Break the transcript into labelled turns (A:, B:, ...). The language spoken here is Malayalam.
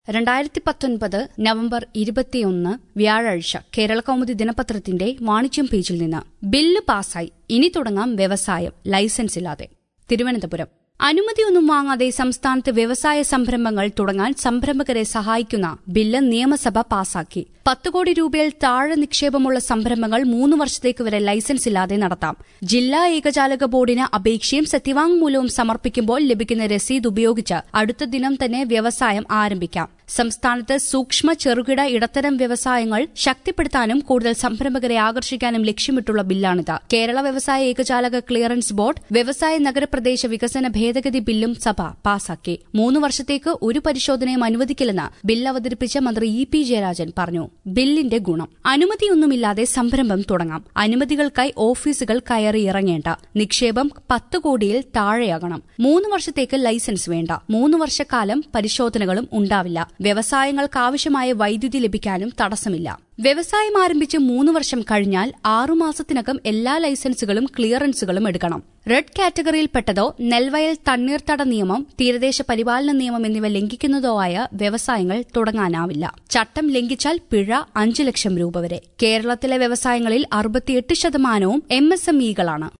A: രണ്ടായിരത്തി പത്തൊൻപത് നവംബർ ഇരുപത്തിയൊന്ന് വ്യാഴാഴ്ച കേരള കൗമുദി ദിനപത്രത്തിന്റെ വാണിജ്യം പേജിൽ നിന്ന് ബില്ല് പാസായി ഇനി തുടങ്ങാം വ്യവസായം ലൈസൻസ് ഇല്ലാതെ തിരുവനന്തപുരം അനുമതിയൊന്നും വാങ്ങാതെ സംസ്ഥാനത്ത് വ്യവസായ സംരംഭങ്ങൾ തുടങ്ങാൻ സംരംഭകരെ സഹായിക്കുന്ന ബില്ല് നിയമസഭ പാസാക്കി പത്ത് കോടി രൂപയിൽ താഴെ നിക്ഷേപമുള്ള സംരംഭങ്ങൾ മൂന്ന് വർഷത്തേക്ക് വരെ ലൈസൻസ് ഇല്ലാതെ നടത്താം ജില്ലാ ഏകജാലക ബോർഡിന് അപേക്ഷയും സത്യവാങ്മൂലവും സമർപ്പിക്കുമ്പോൾ ലഭിക്കുന്ന രസീത് ഉപയോഗിച്ച് അടുത്ത ദിനം തന്നെ വ്യവസായം ആരംഭിക്കാം സംസ്ഥാനത്ത് സൂക്ഷ്മ ചെറുകിട ഇടത്തരം വ്യവസായങ്ങൾ ശക്തിപ്പെടുത്താനും കൂടുതൽ സംരംഭകരെ ആകർഷിക്കാനും ലക്ഷ്യമിട്ടുള്ള ബില്ലാണിത് കേരള വ്യവസായ ഏകജാലക ക്ലിയറൻസ് ബോർഡ് വ്യവസായ നഗരപ്രദേശ വികസന ഭേദഗതി ബില്ലും സഭ പാസാക്കി മൂന്ന് വർഷത്തേക്ക് ഒരു പരിശോധനയും അനുവദിക്കില്ലെന്ന് ബിൽ അവതരിപ്പിച്ച മന്ത്രി ഇ പി ജയരാജൻ പറഞ്ഞു ബില്ലിന്റെ ഗുണം അനുമതിയൊന്നുമില്ലാതെ സംരംഭം തുടങ്ങാം അനുമതികൾക്കായി ഓഫീസുകൾ കയറി ഇറങ്ങേണ്ട നിക്ഷേപം പത്ത് കോടിയിൽ താഴെയാകണം മൂന്ന് വർഷത്തേക്ക് ലൈസൻസ് വേണ്ട മൂന്ന് വർഷക്കാലം പരിശോധനകളും ഉണ്ടാവില്ല വ്യവസായങ്ങൾക്കാവശ്യമായ വൈദ്യുതി ലഭിക്കാനും തടസ്സമില്ല വ്യവസായം ആരംഭിച്ച് മൂന്ന് വർഷം കഴിഞ്ഞാൽ ആറുമാസത്തിനകം എല്ലാ ലൈസൻസുകളും ക്ലിയറൻസുകളും എടുക്കണം റെഡ് കാറ്റഗറിയിൽപ്പെട്ടതോ നെൽവയൽ തണ്ണീർത്തട നിയമം തീരദേശ പരിപാലന നിയമം എന്നിവ ലംഘിക്കുന്നതോ ആയ വ്യവസായങ്ങൾ തുടങ്ങാനാവില്ല ചട്ടം ലംഘിച്ചാൽ പിഴ അഞ്ചു ലക്ഷം രൂപ വരെ കേരളത്തിലെ വ്യവസായങ്ങളിൽ അറുപത്തിയെട്ട് ശതമാനവും എം എസ് എം ഇകളാണ്